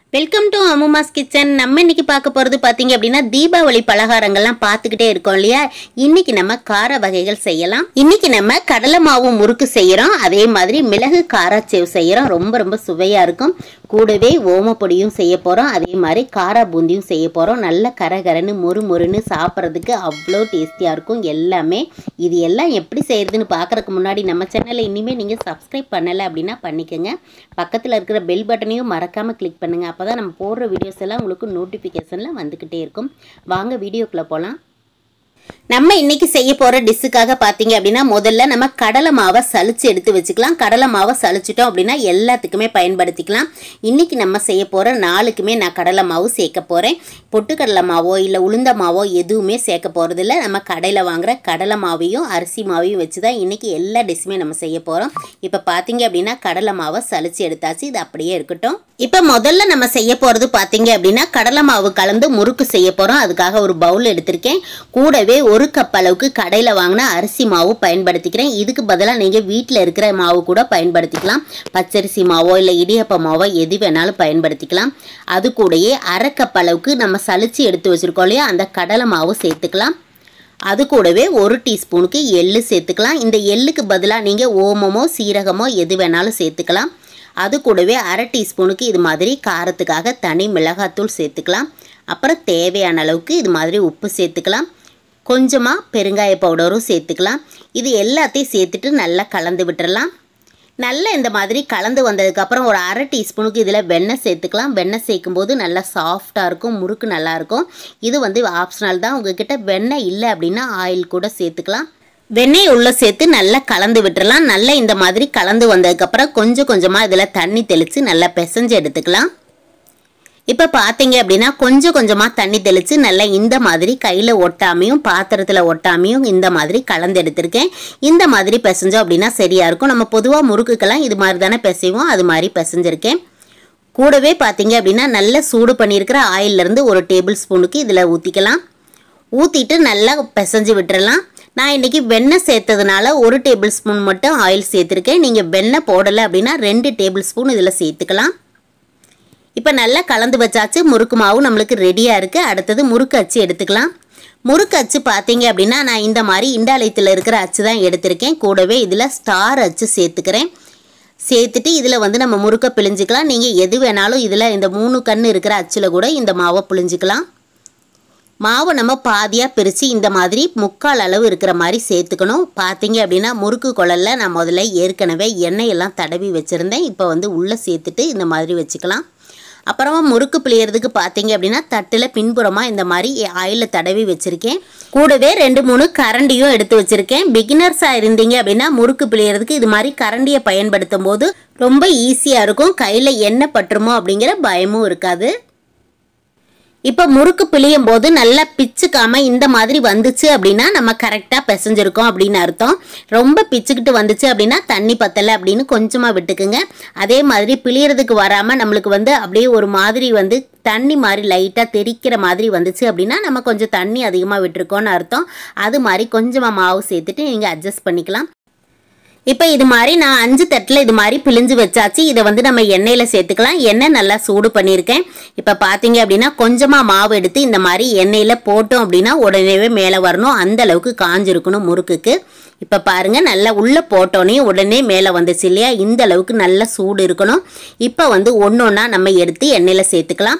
welcome to அம்மாஸ் kitchen நம்ம இன்னைக்கு பார்க்க போறது பாத்தீங்க அப்படின்னா தீபாவளி பலகாரங்கள்லாம் பார்த்துக்கிட்டே இருக்கோம் இல்லையா இன்னைக்கு நம்ம கார வகைகள் செய்யலாம் இன்னைக்கு நம்ம கடலை மாவு முறுக்கு செய்யறோம் அதே மாதிரி மிளகு காராச்சேவ் செய்யறோம் ரொம்ப ரொம்ப சுவையா இருக்கும் கூடவே ஓமப்பொடியும் செய்ய போறோம் அதே மாதிரி காரா பூந்தியும் செய்ய போறோம் நல்ல கரகரன்னு மொறு மொறுன்னு சாப்பிட்றதுக்கு அவ்வளோ டேஸ்டியா இருக்கும் எல்லாமே இது எல்லாம் எப்படி செய்யறதுன்னு பார்க்கறதுக்கு முன்னாடி நம்ம சேனலை இனிமேல் நீங்கள் சப்ஸ்கிரைப் பண்ணலை அப்படின்னா பண்ணிக்கோங்க பக்கத்தில் இருக்கிற பெல் பட்டனையும் மறக்காமல் கிளிக் பண்ணுங்கள் அப்போ தான் நம்ம போடுற வீடியோஸ் எல்லாம் உங்களுக்கு நோட்டிஃபிகேஷனில் வந்துக்கிட்டே இருக்கும் வாங்க வீடியோக்குள்ளே போகலாம் நம்ம இன்னைக்கு செய்ய போற டிஷ்ஷுக்காக பாத்தீங்க அப்படின்னா முதல்ல நம்ம கடலை மாவை சலிச்சு எடுத்து வச்சுக்கலாம் கடலை மாவை சலிச்சிட்டோம் அப்படின்னா எல்லாத்துக்குமே பயன்படுத்திக்கலாம் இன்னைக்கு நம்ம செய்ய போற நாளுக்குமே நான் கடலை மாவு சேர்க்க போறேன் பொட்டுக்கடலை மாவோ இல்லை உளுந்த மாவோ எதுவுமே சேர்க்க போறது இல்ல நம்ம கடையில் வாங்குற கடலை மாவையும் அரிசி மாவையும் வச்சு தான் இன்னைக்கு எல்லா டிஷ்ஷுமே நம்ம செய்ய போறோம் இப்போ பாத்தீங்க அப்படின்னா கடலை மாவை சலிச்சு எடுத்தாச்சு இது அப்படியே இருக்கட்டும் இப்போ முதல்ல நம்ம செய்ய போறது பாத்தீங்க அப்படின்னா கடலை மாவு கலந்து முறுக்கு செய்ய போறோம் அதுக்காக ஒரு பவுல் எடுத்திருக்கேன் கூடவே ஒரு கப் அளவுக்கு கடையில் வாங்கின அரிசி மாவு பயன்படுத்திக்கிறேன் இதுக்கு பதிலாக நீங்கள் வீட்டில் இருக்கிற மாவு கூட பயன்படுத்திக்கலாம் பச்சரிசி மாவோ இல்லை இடியப்ப மாவோ எது வேணாலும் பயன்படுத்திக்கலாம் அது கூடயே அரை கப் அளவுக்கு நம்ம சலிச்சு எடுத்து வச்சுருக்கோம் இல்லையா அந்த கடலை மாவு சேர்த்துக்கலாம் அது கூடவே ஒரு டீஸ்பூனுக்கு எள்ளு சேர்த்துக்கலாம் இந்த எள்ளுக்கு பதிலாக நீங்கள் ஓமமோ சீரகமோ எது வேணாலும் சேர்த்துக்கலாம் அது கூடவே அரை டீஸ்பூனுக்கு இது மாதிரி காரத்துக்காக தனி மிளகாத்தூள் சேர்த்துக்கலாம் அப்புறம் தேவையான அளவுக்கு இது மாதிரி உப்பு சேர்த்துக்கலாம் கொஞ்சமாக பெருங்காய பவுடரும் சேர்த்துக்கலாம் இது எல்லாத்தையும் சேர்த்துட்டு நல்லா கலந்து விட்டுறலாம் நல்லா இந்த மாதிரி கலந்து வந்ததுக்கப்புறம் ஒரு அரை டீஸ்பூனுக்கு இதில் வெண்ணெய் சேர்த்துக்கலாம் வெண்ணெய் சேர்க்கும்போது நல்லா சாஃப்டாக இருக்கும் முறுக்கு நல்லாயிருக்கும் இது வந்து ஆப்ஷனல் தான் உங்ககிட்ட வெண்ணெய் இல்லை அப்படின்னா ஆயில் கூட சேர்த்துக்கலாம் வெண்ணெய் உள்ள சேர்த்து நல்லா கலந்து விட்டுறலாம் நல்லா இந்த மாதிரி கலந்து வந்ததுக்கப்புறம் கொஞ்சம் கொஞ்சமாக இதில் தண்ணி தெளித்து நல்லா பிசைஞ்சு எடுத்துக்கலாம் இப்போ பார்த்தீங்க அப்படின்னா கொஞ்சம் கொஞ்சமாக தண்ணி தெளித்து நல்லா இந்த மாதிரி கையில் ஒட்டாமையும் பாத்திரத்தில் ஒட்டாமையும் இந்த மாதிரி கலந்து எடுத்திருக்கேன் இந்த மாதிரி பிசைஞ்சோம் அப்படின்னா சரியாக இருக்கும் நம்ம பொதுவாக முறுக்குக்கெல்லாம் இது மாதிரி தானே பிசைவோம் அது மாதிரி பிசைஞ்சிருக்கேன் கூடவே பார்த்தீங்க அப்படின்னா நல்ல சூடு பண்ணியிருக்கிற ஆயிலிருந்து ஒரு டேபிள் ஸ்பூனுக்கு இதில் ஊற்றிக்கலாம் ஊற்றிட்டு நல்லா பிசைஞ்சு விட்டுறலாம் நான் இன்றைக்கி வெண்ணெய் சேர்த்ததுனால ஒரு டேபிள் ஸ்பூன் மட்டும் ஆயில் சேர்த்துருக்கேன் நீங்கள் வெண்ணெய் போடலை அப்படின்னா ரெண்டு டேபிள் ஸ்பூன் இதில் சேர்த்துக்கலாம் இப்போ நல்லா கலந்து வச்சாச்சு முறுக்கு மாவு நம்மளுக்கு ரெடியாக இருக்குது அடுத்தது முறுக்கு அச்சு எடுத்துக்கலாம் முறுக்கு அச்சு பார்த்தீங்க அப்படின்னா நான் இந்த மாதிரி இண்டாலயத்தில் இருக்கிற அச்சு தான் எடுத்திருக்கேன் கூடவே இதில் ஸ்டார் அச்சு சேர்த்துக்கிறேன் சேர்த்துட்டு இதில் வந்து நம்ம முறுக்கை பிழிஞ்சிக்கலாம் நீங்கள் எது வேணாலும் இதில் இந்த மூணு கண் இருக்கிற அச்சில் கூட இந்த மாவை பிழிஞ்சிக்கலாம் மாவை நம்ம பாதியாக பிரித்து இந்த மாதிரி முக்கால் அளவு இருக்கிற மாதிரி சேர்த்துக்கணும் பார்த்தீங்க அப்படின்னா முறுக்கு குழல்ல நான் முதல்ல ஏற்கனவே எண்ணெயெல்லாம் தடவி வச்சுருந்தேன் இப்போ வந்து உள்ளே சேர்த்துட்டு இந்த மாதிரி வச்சுக்கலாம் அப்புறமா முறுக்கு பிழியறதுக்கு பார்த்தீங்க அப்படின்னா தட்டில் பின்புறமாக இந்த மாதிரி ஆயிலில் தடவி வச்சுருக்கேன் கூடவே ரெண்டு மூணு கரண்டியும் எடுத்து வச்சுருக்கேன் பிகினர்ஸாக இருந்தீங்க அப்படின்னா முறுக்கு பிழியறதுக்கு இது மாதிரி கரண்டியை பயன்படுத்தும் போது ரொம்ப ஈஸியாக இருக்கும் கையில் எண்ணெய் பட்டுருமோ அப்படிங்கிற பயமும் இருக்காது இப்போ முறுக்கு பிழியும் போது நல்லா பிச்சுக்காம இந்த மாதிரி வந்துச்சு அப்படின்னா நம்ம கரெக்டாக பிசைஞ்சிருக்கோம் அப்படின்னு அர்த்தம் ரொம்ப பிச்சுக்கிட்டு வந்துச்சு அப்படின்னா தண்ணி பத்தலை அப்படின்னு கொஞ்சமாக விட்டுக்குங்க அதே மாதிரி பிழியறதுக்கு வராமல் நம்மளுக்கு வந்து அப்படியே ஒரு மாதிரி வந்து தண்ணி மாதிரி லைட்டாக தெரிக்கிற மாதிரி வந்துச்சு அப்படின்னா நம்ம கொஞ்சம் தண்ணி அதிகமாக விட்டுருக்கோன்னு அர்த்தம் அது மாதிரி கொஞ்சமாக மாவு சேர்த்துட்டு நீங்கள் அட்ஜஸ்ட் பண்ணிக்கலாம் இப்போ இது மாதிரி நான் அஞ்சு தட்டில் இது மாதிரி பிழிஞ்சு வச்சாச்சு இதை வந்து நம்ம எண்ணெயில் சேர்த்துக்கலாம் எண்ணெய் நல்லா சூடு பண்ணியிருக்கேன் இப்போ பார்த்தீங்க அப்படின்னா கொஞ்சமாக மாவு எடுத்து இந்த மாதிரி எண்ணெயில் போட்டோம் அப்படின்னா உடனேவே மேலே வரணும் அந்த அளவுக்கு காஞ்சிருக்கணும் முறுக்குக்கு இப்போ பாருங்கள் நல்லா உள்ளே போட்டோன்னே உடனே மேலே வந்துச்சு இல்லையா இந்த அளவுக்கு நல்ல சூடு இருக்கணும் இப்போ வந்து ஒன்று ஒன்றா நம்ம எடுத்து எண்ணெயில் சேர்த்துக்கலாம்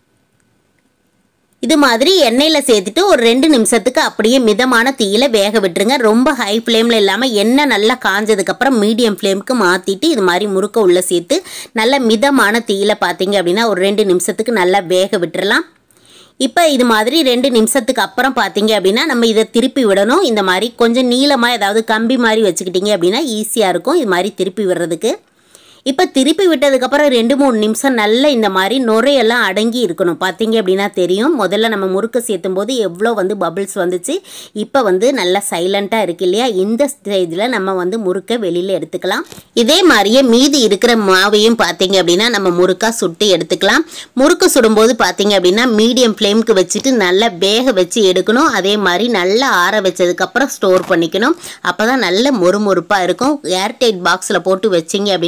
இது மாதிரி எண்ணெயில் சேர்த்துட்டு ஒரு ரெண்டு நிமிஷத்துக்கு அப்படியே மிதமான தீயில வேக விட்டுருங்க ரொம்ப ஹை ஃப்ளேமில் இல்லாமல் எண்ணெய் நல்லா காஞ்சதுக்கப்புறம் மீடியம் ஃப்ளேமுக்கு மாற்றிட்டு இது மாதிரி முறுக்க உள்ளே சேர்த்து நல்ல மிதமான தீயில பார்த்தீங்க அப்படின்னா ஒரு ரெண்டு நிமிஷத்துக்கு நல்லா வேக விட்டுறலாம் இப்போ இது மாதிரி ரெண்டு நிமிஷத்துக்கு அப்புறம் பார்த்தீங்க அப்படின்னா நம்ம இதை திருப்பி விடணும் இந்த மாதிரி கொஞ்சம் நீளமாக ஏதாவது கம்பி மாதிரி வச்சுக்கிட்டீங்க அப்படின்னா ஈஸியாக இருக்கும் இது மாதிரி திருப்பி விடுறதுக்கு இப்போ திருப்பி விட்டதுக்கப்புறம் ரெண்டு மூணு நிமிஷம் நல்ல இந்த மாதிரி நுரையெல்லாம் அடங்கி இருக்கணும் பார்த்தீங்க அப்படின்னா தெரியும் முதல்ல நம்ம முறுக்கு சேர்த்தும் போது எவ்வளோ வந்து பபிள்ஸ் வந்துச்சு இப்போ வந்து நல்லா சைலண்ட்டாக இருக்கு இல்லையா இந்த ஸ்டேஜில் நம்ம வந்து முறுக்கை வெளியில் எடுத்துக்கலாம் இதே மாதிரியே மீதி இருக்கிற மாவையும் பார்த்தீங்க அப்படின்னா நம்ம முறுக்காக சுட்டு எடுத்துக்கலாம் முறுக்கு சுடும்போது பார்த்தீங்க அப்படின்னா மீடியம் ஃப்ளேமுக்கு வச்சுட்டு நல்லா வேக வச்சு எடுக்கணும் அதே மாதிரி நல்லா ஆற வச்சதுக்கப்புறம் ஸ்டோர் பண்ணிக்கணும் அப்போ தான் நல்ல மொறுமொறுப்பாக இருக்கும் ஏர்டைட் பாக்ஸில் போட்டு வச்சிங்க அப்படின்னா ஒரு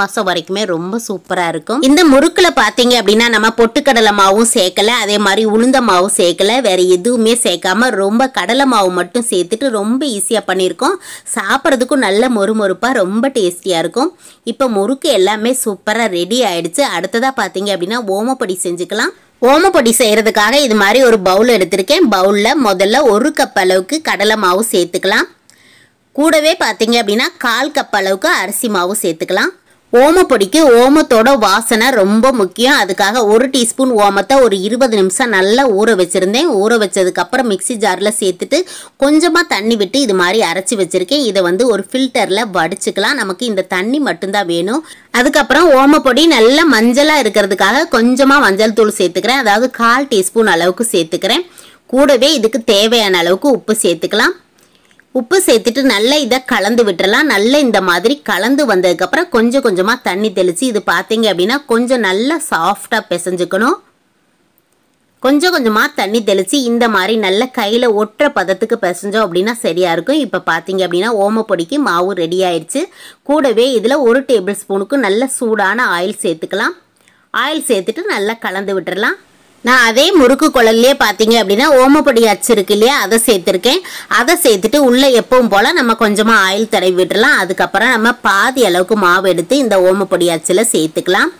மாசம் வரைக்குமே ரொம்ப சூப்பரா இருக்கும் இந்த முறுக்குல பாத்தீங்க அப்படின்னா நம்ம பொட்டுக்கடலை மாவும் சேர்க்கல அதே மாதிரி உளுந்த மாவும் சேர்க்கல வேற எதுவுமே சேர்க்காம ரொம்ப கடலை மாவு மட்டும் சேர்த்துட்டு ரொம்ப ஈஸியா பண்ணியிருக்கோம் சாப்பிட்றதுக்கும் நல்ல மொறுமொறுப்பா ரொம்ப டேஸ்டியா இருக்கும் இப்போ முறுக்கு எல்லாமே சூப்பரா ரெடி ஆயிடுச்சு அடுத்ததா பாத்தீங்க அப்படின்னா ஓமப்பொடி செஞ்சுக்கலாம் ஓமப்பொடி செய்யறதுக்காக இது மாதிரி ஒரு பவுல் எடுத்திருக்கேன் பவுல்ல முதல்ல ஒரு கப் அளவுக்கு கடலை மாவு சேர்த்துக்கலாம் கூடவே பார்த்தீங்க அப்படின்னா கால் கப் அளவுக்கு அரிசி மாவு சேர்த்துக்கலாம் ஓமப்பொடிக்கு ஓமத்தோட வாசனை ரொம்ப முக்கியம் அதுக்காக ஒரு டீஸ்பூன் ஓமத்தை ஒரு இருபது நிமிஷம் நல்லா ஊற வச்சுருந்தேன் ஊற வச்சதுக்கப்புறம் மிக்ஸி ஜாரில் சேர்த்துட்டு கொஞ்சமாக தண்ணி விட்டு இது மாதிரி அரைச்சி வச்சுருக்கேன் இதை வந்து ஒரு ஃபில்டரில் வடிச்சுக்கலாம் நமக்கு இந்த தண்ணி மட்டும்தான் வேணும் அதுக்கப்புறம் ஓமப்பொடி நல்லா மஞ்சளாக இருக்கிறதுக்காக கொஞ்சமாக மஞ்சள் தூள் சேர்த்துக்கிறேன் அதாவது கால் டீஸ்பூன் அளவுக்கு சேர்த்துக்கிறேன் கூடவே இதுக்கு தேவையான அளவுக்கு உப்பு சேர்த்துக்கலாம் உப்பு சேர்த்துட்டு நல்லா இதை கலந்து விட்டுறலாம் நல்லா இந்த மாதிரி கலந்து வந்ததுக்கப்புறம் கொஞ்சம் கொஞ்சமாக தண்ணி தெளித்து இது பார்த்தீங்க அப்படின்னா கொஞ்சம் நல்லா சாஃப்டாக பிசைஞ்சுக்கணும் கொஞ்சம் கொஞ்சமாக தண்ணி தெளித்து இந்த மாதிரி நல்ல கையில் ஒட்டுற பதத்துக்கு பிசைஞ்சோம் அப்படின்னா சரியாக இருக்கும் இப்போ பார்த்தீங்க அப்படின்னா ஓமப்பொடிக்கு மாவு ரெடி ஆயிடுச்சு கூடவே இதில் ஒரு டேபிள் ஸ்பூனுக்கு நல்ல சூடான ஆயில் சேர்த்துக்கலாம் ஆயில் சேர்த்துட்டு நல்லா கலந்து விட்டுறலாம் நான் அதே முறுக்கு குழல்லையே பார்த்தீங்க அப்படின்னா ஓமப்பொடி அச்சு இருக்கு இல்லையா அதை சேர்த்துருக்கேன் அதை சேர்த்துட்டு உள்ளே எப்பவும் போல் நம்ம கொஞ்சமாக ஆயில் தடவி விட்டுறலாம் அதுக்கப்புறம் நம்ம பாதி அளவுக்கு மாவு எடுத்து இந்த ஓமப்பொடி அச்சில் சேர்த்துக்கலாம்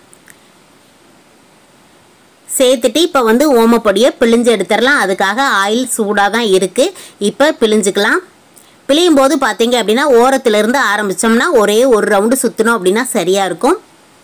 சேர்த்துட்டு இப்போ வந்து ஓமப்பொடியை பிழிஞ்சு எடுத்துடலாம் அதுக்காக ஆயில் சூடாக தான் இருக்குது இப்போ பிழிஞ்சுக்கலாம் பிழியும் போது பார்த்தீங்க அப்படின்னா ஓரத்துலேருந்து ஆரம்பித்தோம்னா ஒரே ஒரு ரவுண்டு சுற்றணும் அப்படின்னா சரியாக இருக்கும்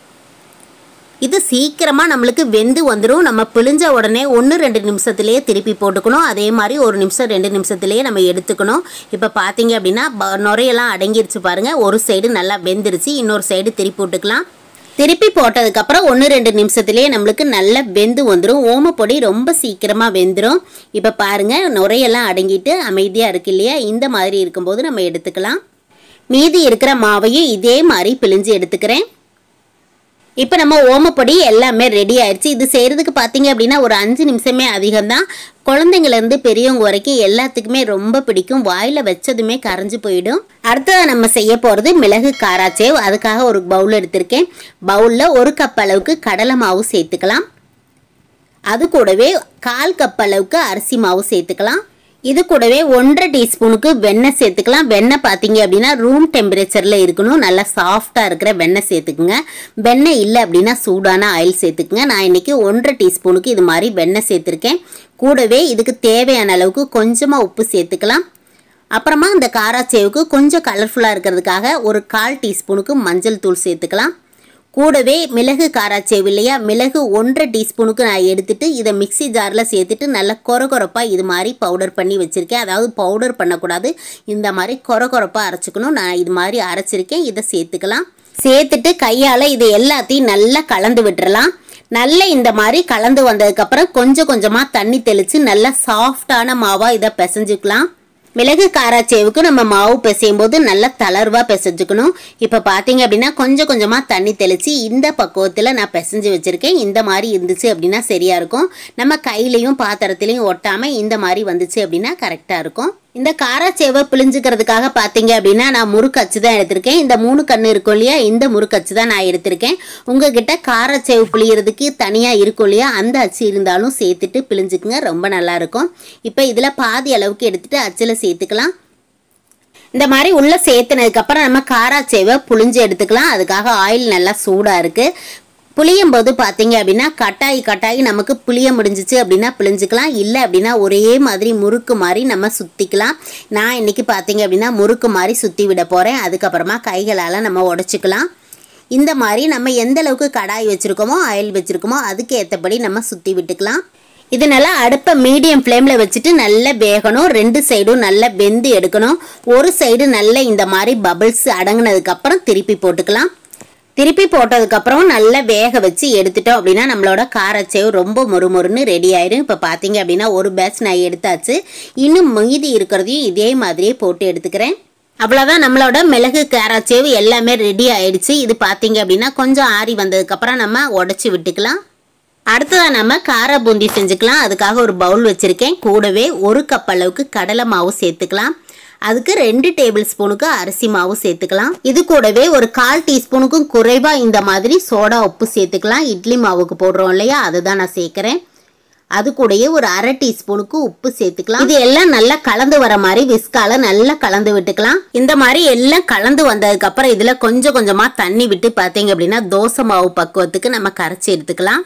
இது சீக்கிரமாக நம்மளுக்கு வெந்து வந்துடும் நம்ம பிழிஞ்ச உடனே ஒன்று ரெண்டு நிமிஷத்துலேயே திருப்பி போட்டுக்கணும் அதே மாதிரி ஒரு நிமிஷம் ரெண்டு நிமிஷத்துலேயே நம்ம எடுத்துக்கணும் இப்போ பார்த்தீங்க அப்படின்னா ப- நுரையெல்லாம் அடங்கிருச்சு பாருங்கள் ஒரு சைடு நல்லா வெந்துருச்சு இன்னொரு சைடு திருப்பி விட்டுக்கலாம் திருப்பி போட்டதுக்கப்புறம் ஒன்று ரெண்டு நிமிஷத்துலேயே நம்மளுக்கு நல்லா வெந்து வந்துடும் ஓமப்பொடி ரொம்ப சீக்கிரமாக வெந்துடும் இப்போ பாருங்கள் நுரையெல்லாம் அடங்கிட்டு அமைதியாக இருக்கு இல்லையா இந்த மாதிரி இருக்கும்போது நம்ம எடுத்துக்கலாம் மீதி இருக்கிற மாவையும் இதே மாதிரி பிழிஞ்சு எடுத்துக்கிறேன் இப்போ நம்ம ஓமப்பொடி எல்லாமே ரெடி ஆயிடுச்சு இது செய்கிறதுக்கு பார்த்தீங்க அப்படின்னா ஒரு அஞ்சு நிமிஷமே அதிகம்தான் குழந்தைங்கலேருந்து பெரியவங்க வரைக்கும் எல்லாத்துக்குமே ரொம்ப பிடிக்கும் வாயில் வச்சதுமே கரைஞ்சு போயிடும் அடுத்ததாக நம்ம செய்ய போகிறது மிளகு காராச்சேவ் அதுக்காக ஒரு பவுல் எடுத்திருக்கேன் பவுலில் ஒரு கப் அளவுக்கு கடலை மாவு சேர்த்துக்கலாம் அது கூடவே கால் கப் அளவுக்கு அரிசி மாவு சேர்த்துக்கலாம் இது கூடவே ஒன்றரை டீஸ்பூனுக்கு வெண்ணெய் சேர்த்துக்கலாம் வெண்ணெய் பார்த்தீங்க அப்படின்னா ரூம் டெம்பரேச்சரில் இருக்கணும் நல்லா சாஃப்டாக இருக்கிற வெண்ணெய் சேர்த்துக்குங்க வெண்ணெய் இல்லை அப்படின்னா சூடான ஆயில் சேர்த்துக்குங்க நான் இன்னைக்கு ஒன்றரை டீஸ்பூனுக்கு இது மாதிரி வெண்ணெய் சேர்த்துருக்கேன் கூடவே இதுக்கு தேவையான அளவுக்கு கொஞ்சமாக உப்பு சேர்த்துக்கலாம் அப்புறமா இந்த காராச்சேவுக்கு கொஞ்சம் கலர்ஃபுல்லாக இருக்கிறதுக்காக ஒரு கால் டீஸ்பூனுக்கு மஞ்சள் தூள் சேர்த்துக்கலாம் கூடவே மிளகு காராச்சேவு இல்லையா மிளகு ஒன்றரை டீஸ்பூனுக்கு நான் எடுத்துட்டு இதை மிக்ஸி ஜாரில் சேர்த்துட்டு நல்லா கொரகொரப்பாக இது மாதிரி பவுடர் பண்ணி வச்சுருக்கேன் அதாவது பவுடர் பண்ணக்கூடாது இந்த மாதிரி கொரகொரப்பாக அரைச்சிக்கணும் நான் இது மாதிரி அரைச்சிருக்கேன் இதை சேர்த்துக்கலாம் சேர்த்துட்டு கையால் இது எல்லாத்தையும் நல்லா கலந்து விட்டுறலாம் நல்லா இந்த மாதிரி கலந்து வந்ததுக்கப்புறம் கொஞ்சம் கொஞ்சமாக தண்ணி தெளித்து நல்லா சாஃப்டான மாவாக இதை பிசைஞ்சுக்கலாம் மிளகு காராச்சேவுக்கு நம்ம மாவு பிசையும் போது நல்லா தளர்வாக பிசைஞ்சுக்கணும் இப்போ பார்த்தீங்க அப்படின்னா கொஞ்சம் கொஞ்சமாக தண்ணி தெளித்து இந்த பக்குவத்தில் நான் பிசைஞ்சு வச்சுருக்கேன் இந்த மாதிரி இருந்துச்சு அப்படின்னா சரியாக இருக்கும் நம்ம கையிலையும் பாத்திரத்துலையும் ஒட்டாமல் இந்த மாதிரி வந்துச்சு அப்படின்னா கரெக்டாக இருக்கும் இந்த காராச்சேவை பிழிஞ்சுக்கிறதுக்காக பார்த்தீங்க அப்படின்னா நான் முறுக்கச்சு தான் எடுத்திருக்கேன் இந்த மூணு கண்ணு இருக்கும் இல்லையா இந்த முறுக்கச்சு தான் நான் எடுத்திருக்கேன் உங்ககிட்ட காராச்சேவு பிழியறதுக்கு தனியாக இருக்கும் இல்லையா அந்த அச்சு இருந்தாலும் சேர்த்துட்டு பிழிஞ்சுக்குங்க ரொம்ப நல்லா இருக்கும் இப்போ இதில் பாதி அளவுக்கு எடுத்துட்டு அச்சில் சேர்த்துக்கலாம் இந்த மாதிரி உள்ள சேர்த்துனதுக்கு அப்புறம் நம்ம காராச்சேவை புழிஞ்சு எடுத்துக்கலாம் அதுக்காக ஆயில் நல்லா சூடாக இருக்குது புளியும் போது பார்த்தீங்க அப்படின்னா கட்டாயி கட்டாயி நமக்கு புளிய முடிஞ்சிச்சு அப்படின்னா பிழிஞ்சுக்கலாம் இல்லை அப்படின்னா ஒரே மாதிரி முறுக்கு மாதிரி நம்ம சுற்றிக்கலாம் நான் இன்னைக்கு பார்த்தீங்க அப்படின்னா முறுக்கு மாதிரி சுற்றி விட போகிறேன் அதுக்கப்புறமா கைகளால் நம்ம உடச்சிக்கலாம் இந்த மாதிரி நம்ம எந்த அளவுக்கு கடாய் வச்சுருக்கோமோ ஆயில் வச்சுருக்கோமோ அதுக்கு ஏற்றபடி நம்ம சுற்றி விட்டுக்கலாம் இது நல்லா அடுப்பை மீடியம் ஃப்ளேமில் வச்சுட்டு நல்லா வேகணும் ரெண்டு சைடும் நல்லா வெந்து எடுக்கணும் ஒரு சைடு நல்லா இந்த மாதிரி பபிள்ஸ் அடங்குனதுக்கப்புறம் திருப்பி போட்டுக்கலாம் திருப்பி போட்டதுக்கப்புறம் நல்லா வேக வச்சு எடுத்துட்டோம் அப்படின்னா நம்மளோட காரச்சேவு ரொம்ப மொறுமொறுன்னு ரெடி ஆயிடும் இப்போ பார்த்தீங்க அப்படின்னா ஒரு பேட்ச் நான் எடுத்தாச்சு இன்னும் மீதி இருக்கிறதையும் இதே மாதிரியே போட்டு எடுத்துக்கிறேன் அவ்வளோதான் நம்மளோட மிளகு காராச்சேவு எல்லாமே ரெடி ஆயிடுச்சு இது பார்த்தீங்க அப்படின்னா கொஞ்சம் ஆறி வந்ததுக்கப்புறம் நம்ம உடச்சி விட்டுக்கலாம் அடுத்ததாக நம்ம கார பூந்தி செஞ்சுக்கலாம் அதுக்காக ஒரு பவுல் வச்சுருக்கேன் கூடவே ஒரு கப் அளவுக்கு கடலை மாவு சேர்த்துக்கலாம் அதுக்கு ரெண்டு டேபிள் ஸ்பூனுக்கு அரிசி மாவு சேர்த்துக்கலாம் இது கூடவே ஒரு கால் டீஸ்பூனுக்கும் குறைவா இந்த மாதிரி சோடா உப்பு சேர்த்துக்கலாம் இட்லி மாவுக்கு போடுறோம் இல்லையா அதுதான் நான் சேர்க்குறேன் அது கூடயே ஒரு அரை டீஸ்பூனுக்கு உப்பு சேர்த்துக்கலாம் இது எல்லாம் நல்லா கலந்து வர மாதிரி விஸ்கால நல்லா கலந்து விட்டுக்கலாம் இந்த மாதிரி எல்லாம் கலந்து வந்ததுக்கு அப்புறம் இதுல கொஞ்சம் கொஞ்சமா தண்ணி விட்டு பார்த்தீங்க அப்படின்னா தோசை மாவு பக்குவத்துக்கு நம்ம கரைச்சி எடுத்துக்கலாம்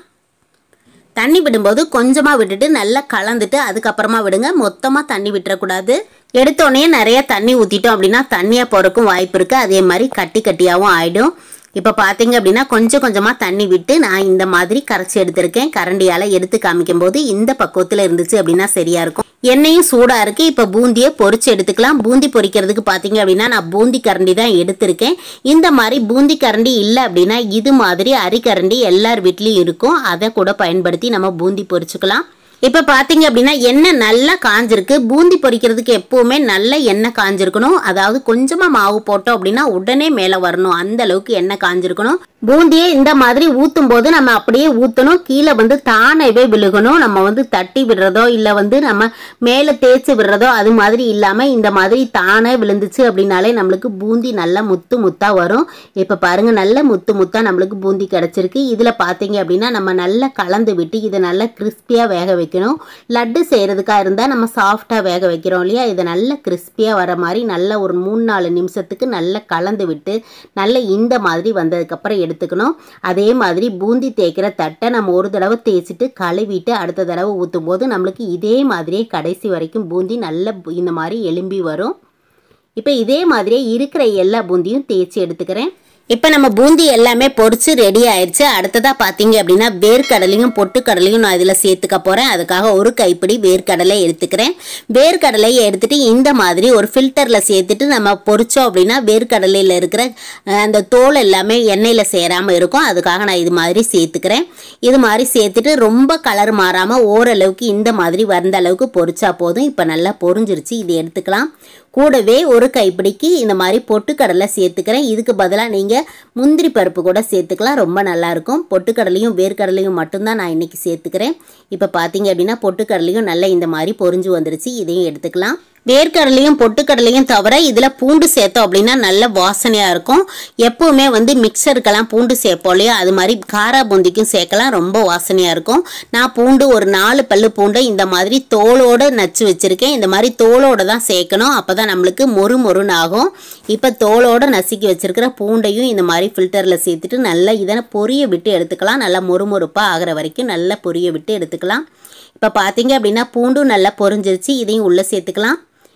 தண்ணி விடும்போது கொஞ்சமாக விட்டுட்டு நல்லா கலந்துட்டு அதுக்கப்புறமா விடுங்க மொத்தமாக தண்ணி விட்டுறக்கூடாது எடுத்தோடனே நிறைய தண்ணி ஊற்றிட்டோம் அப்படின்னா தண்ணியாக போகிறக்கும் வாய்ப்பு இருக்குது அதே மாதிரி கட்டி கட்டியாகவும் ஆயிடும் இப்போ பார்த்தீங்க அப்படின்னா கொஞ்சம் கொஞ்சமாக தண்ணி விட்டு நான் இந்த மாதிரி கரைச்சி எடுத்திருக்கேன் கரண்டியால் எடுத்து காமிக்கும் போது இந்த பக்குவத்தில் இருந்துச்சு அப்படின்னா சரியா இருக்கும் எண்ணெயும் சூடாக இருக்குது இப்போ பூந்தியை பொரிச்சு எடுத்துக்கலாம் பூந்தி பொரிக்கிறதுக்கு பார்த்தீங்க அப்படின்னா நான் பூந்தி கரண்டி தான் எடுத்திருக்கேன் இந்த மாதிரி பூந்தி கரண்டி இல்லை அப்படின்னா இது மாதிரி அரிக்கரண்டி எல்லார் வீட்லேயும் இருக்கும் அதை கூட பயன்படுத்தி நம்ம பூந்தி பொரிச்சுக்கலாம் இப்போ பார்த்தீங்க அப்படின்னா எண்ணெய் நல்லா காஞ்சிருக்கு பூந்தி பொரிக்கிறதுக்கு எப்போவுமே நல்ல எண்ணெய் காஞ்சிருக்கணும் அதாவது கொஞ்சமாக மாவு போட்டோம் அப்படின்னா உடனே மேலே வரணும் அந்த அளவுக்கு எண்ணெய் காஞ்சிருக்கணும் பூந்தியை இந்த மாதிரி ஊற்றும் போது நம்ம அப்படியே ஊற்றணும் கீழே வந்து தானவே விழுகணும் நம்ம வந்து தட்டி விடுறதோ இல்லை வந்து நம்ம மேலே தேய்ச்சி விடுறதோ அது மாதிரி இல்லாமல் இந்த மாதிரி தானே விழுந்துச்சு அப்படின்னாலே நம்மளுக்கு பூந்தி நல்லா முத்து முத்தாக வரும் இப்போ பாருங்கள் நல்ல முத்து முத்தாக நம்மளுக்கு பூந்தி கிடச்சிருக்கு இதில் பார்த்தீங்க அப்படின்னா நம்ம நல்லா கலந்து விட்டு இதை நல்லா கிறிஸ்பியாக வேக வைக்கணும் லட்டு செய்கிறதுக்காக இருந்தால் நம்ம சாஃப்டாக வேக வைக்கிறோம் இல்லையா இதை நல்லா கிறிஸ்பியாக வர மாதிரி நல்ல ஒரு மூணு நாலு நிமிஷத்துக்கு நல்லா கலந்து விட்டு நல்ல இந்த மாதிரி வந்ததுக்கப்புறம் எடுத்துக்கணும் அதே மாதிரி பூந்தி தேய்க்கிற தட்டை நம்ம ஒரு தடவை தேய்ச்சிட்டு கழுவிட்டு அடுத்த தடவை ஊற்றும் போது நம்மளுக்கு இதே மாதிரியே கடைசி வரைக்கும் பூந்தி நல்ல பு- இந்த மாதிரி எலும்பி வரும் இப்போ இதே மாதிரியே இருக்கிற எல்லா பூந்தியும் தேய்ச்சி எடுத்துக்கிறேன் இப்போ நம்ம பூந்தி எல்லாமே பொரிச்சு ரெடி ஆயிடுச்சு அடுத்ததாக பார்த்தீங்க அப்படின்னா வேர்க்கடலையும் பொட்டுக்கடலையும் நான் இதில் சேர்த்துக்க போகிறேன் அதுக்காக ஒரு கைப்பிடி வேர்க்கடலை எடுத்துக்கிறேன் வேர்க்கடலையை எடுத்துட்டு இந்த மாதிரி ஒரு ஃபில்டரில் சேர்த்துட்டு நம்ம பொரிச்சோம் அப்படின்னா வேர்க்கடலையில் இருக்கிற அஹ், அந்த தோல் எல்லாமே எண்ணெயில் சேராமல் இருக்கும் அதுக்காக நான் இது மாதிரி சேர்த்துக்கிறேன் இது மாதிரி சேர்த்துட்டு ரொம்ப கலர் மாறாமல் ஓரளவுக்கு இந்த மாதிரி வந்த அளவுக்கு பொரிச்சா போதும் இப்போ நல்லா பொரிஞ்சிருச்சு இது எடுத்துக்கலாம் கூடவே ஒரு கைப்பிடிக்கு இந்த மாதிரி பொட்டுக்கடலை சேர்த்துக்கிறேன் இதுக்கு பதிலாக நீங்கள் முந்திரி பருப்பு கூட சேர்த்துக்கலாம் ரொம்ப நல்லாயிருக்கும் பொட்டுக்கடலையும் வேர்க்கடலையும் மட்டும்தான் நான் இன்றைக்கி சேர்த்துக்கிறேன் இப்போ பார்த்தீங்க அப்படின்னா பொட்டுக்கடலையும் நல்லா இந்த மாதிரி பொரிஞ்சு வந்துருச்சு இதையும் எடுத்துக்கலாம் வேர்க்கடலையும் பொட்டுக்கடலையும் தவிர இதில் பூண்டு சேர்த்தோம் அப்படின்னா நல்ல வாசனையாக இருக்கும் எப்பவுமே வந்து மிக்சருக்கெல்லாம் பூண்டு சேர்ப்போம் இல்லையா அது மாதிரி காரா பூந்திக்கும் சேர்க்கலாம் ரொம்ப வாசனையாக இருக்கும் நான் பூண்டு ஒரு நாலு பல்லு பூண்டை இந்த மாதிரி தோலோடு நச்சு வச்சுருக்கேன் இந்த மாதிரி தோலோடு தான் சேர்க்கணும் அப்போ தான் நம்மளுக்கு மொறு மொறுன்னு ஆகும் இப்போ தோலோடு நசுக்கி வச்சிருக்கிற பூண்டையும் இந்த மாதிரி ஃபில்டரில் சேர்த்துட்டு நல்லா இதை பொரிய விட்டு எடுத்துக்கலாம் நல்லா மொறுமொறுப்பாக ஆகிற வரைக்கும் நல்லா பொரிய விட்டு எடுத்துக்கலாம் இப்போ பார்த்தீங்க அப்படின்னா பூண்டும் நல்லா பொரிஞ்சிருச்சு இதையும் உள்ளே சேர்த்துக்கலாம்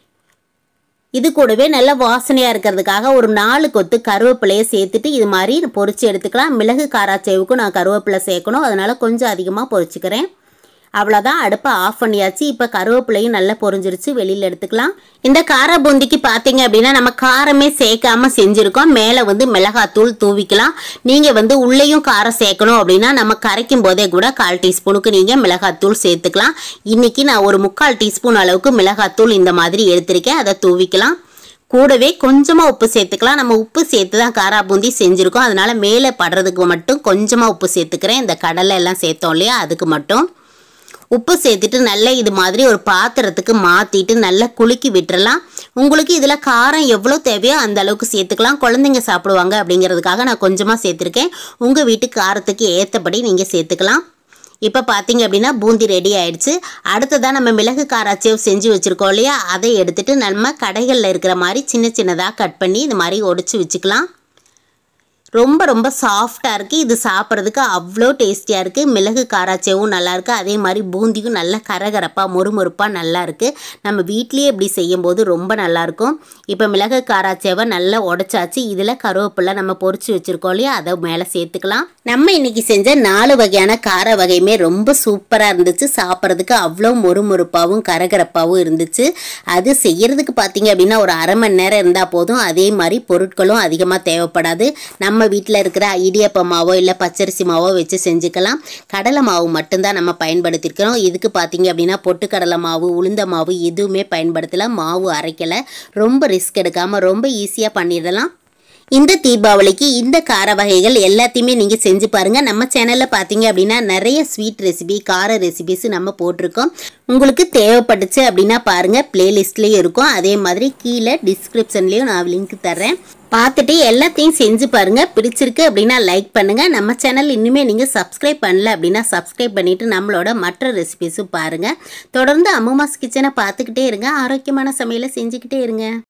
இது கூடவே நல்ல வாசனையாக இருக்கிறதுக்காக ஒரு நாலு கொத்து கருவேப்பிலையை சேர்த்துட்டு இது மாதிரி பொரிச்சு எடுத்துக்கலாம் மிளகு காராச்சேவுக்கும் நான் கருவேப்பிலை சேர்க்கணும் அதனால கொஞ்சம் அதிகமாக பொரிச்சுக்கிறேன் அவ்வளோதான் அடுப்பை ஆஃப் பண்ணியாச்சு இப்போ கருவேப்பிலையும் நல்லா பொரிஞ்சிருச்சு வெளியில் எடுத்துக்கலாம் இந்த கார பூந்திக்கு பார்த்தீங்க அப்படின்னா நம்ம காரமே சேர்க்காம செஞ்சுருக்கோம் மேலே வந்து மிளகாத்தூள் தூவிக்கலாம் நீங்கள் வந்து உள்ளேயும் காரம் சேர்க்கணும் அப்படின்னா நம்ம கரைக்கும் போதே கூட கால் டீஸ்பூனுக்கு நீங்கள் மிளகாத்தூள் சேர்த்துக்கலாம் இன்னைக்கு நான் ஒரு முக்கால் டீஸ்பூன் அளவுக்கு மிளகாத்தூள் இந்த மாதிரி எடுத்திருக்கேன் அதை தூவிக்கலாம் கூடவே கொஞ்சமாக உப்பு சேர்த்துக்கலாம் நம்ம உப்பு சேர்த்து தான் காரா பூந்தி செஞ்சுருக்கோம் அதனால மேலே படுறதுக்கு மட்டும் கொஞ்சமாக உப்பு சேர்த்துக்கிறேன் இந்த கடலை எல்லாம் சேர்த்தோம் இல்லையா அதுக்கு மட்டும் உப்பு சேர்த்துட்டு நல்லா இது மாதிரி ஒரு பாத்திரத்துக்கு மாற்றிட்டு நல்லா குலுக்கி விட்டுறலாம் உங்களுக்கு இதில் காரம் எவ்வளோ தேவையோ அந்த அளவுக்கு சேர்த்துக்கலாம் குழந்தைங்க சாப்பிடுவாங்க அப்படிங்கிறதுக்காக நான் கொஞ்சமாக சேர்த்துருக்கேன் உங்கள் வீட்டு காரத்துக்கு ஏற்றபடி நீங்கள் சேர்த்துக்கலாம் இப்போ பார்த்தீங்க அப்படின்னா பூந்தி ரெடி ஆயிடுச்சு அடுத்ததாக நம்ம மிளகு காராச்சேவ் செஞ்சு வச்சுருக்கோம் இல்லையா அதை எடுத்துட்டு நம்ம கடைகளில் இருக்கிற மாதிரி சின்ன சின்னதாக கட் பண்ணி இந்த மாதிரி ஒடிச்சு வச்சுக்கலாம் ரொம்ப ரொம்ப சாஃப்டாக இருக்குது இது சாப்பிட்றதுக்கு அவ்வளோ டேஸ்டியாக இருக்குது மிளகு காராச்சேவும் நல்லா இருக்கு அதே மாதிரி பூந்தியும் நல்ல கரகரப்பாக மொறுமொறுப்பாக நல்லா இருக்குது நம்ம வீட்லேயே இப்படி செய்யும்போது ரொம்ப நல்லாயிருக்கும் இப்போ மிளகு காராச்சேவை நல்லா உடச்சாச்சு இதில் கருவேப்பிலை நம்ம பொரிச்சு வச்சுருக்கோம் இல்லையா அதை மேலே சேர்த்துக்கலாம் நம்ம இன்னைக்கு செஞ்ச நாலு வகையான கார வகையுமே ரொம்ப சூப்பராக இருந்துச்சு சாப்பிட்றதுக்கு அவ்வளோ மொறுமொறுப்பாகவும் கரகரப்பாகவும் இருந்துச்சு அது செய்யறதுக்கு பார்த்தீங்க அப்படின்னா ஒரு அரை மணி நேரம் இருந்தால் போதும் அதே மாதிரி பொருட்களும் அதிகமாக தேவைப்படாது நம்ம வீட்டில் இருக்கிற இடியப்ப மாவோ இல்லை பச்சரிசி மாவோ வச்சு செஞ்சுக்கலாம் கடலை மாவு மட்டும்தான் நம்ம பயன்படுத்தியிருக்கிறோம் இதுக்கு பார்த்தீங்க அப்படின்னா பொட்டுக்கடலை மாவு உளுந்த மாவு எதுவுமே பயன்படுத்தலை மாவு அரைக்கலை ரொம்ப ரிஸ்க் எடுக்காமல் ரொம்ப ஈஸியாக பண்ணிடலாம் இந்த தீபாவளிக்கு இந்த கார வகைகள் எல்லாத்தையுமே நீங்கள் செஞ்சு பாருங்கள் நம்ம சேனலில் பார்த்தீங்க அப்படின்னா நிறைய ஸ்வீட் ரெசிபி கார ரெசிபிஸ் நம்ம போட்டிருக்கோம் உங்களுக்கு தேவைப்பட்டுச்சு அப்படின்னா பாருங்கள் பிளேலிஸ்ட்லேயும் இருக்கும் அதே மாதிரி கீழே டிஸ்கிரிப்ஷன்லேயும் நான் லிங்க் தர்றேன் பார்த்துட்டு எல்லாத்தையும் செஞ்சு பாருங்க பிடிச்சிருக்கு அப்படின்னா லைக் பண்ணுங்க நம்ம சேனல் இன்னுமே நீங்கள் சப்ஸ்கிரைப் பண்ணல அப்படின்னா சப்ஸ்கிரைப் பண்ணிட்டு நம்மளோட மற்ற ரெசிபிஸும் பாருங்க தொடர்ந்து அம்முமாஸ் கிச்சனை பார்த்துக்கிட்டே இருங்க ஆரோக்கியமான சமையலை செஞ்சுக்கிட்டே இருங்க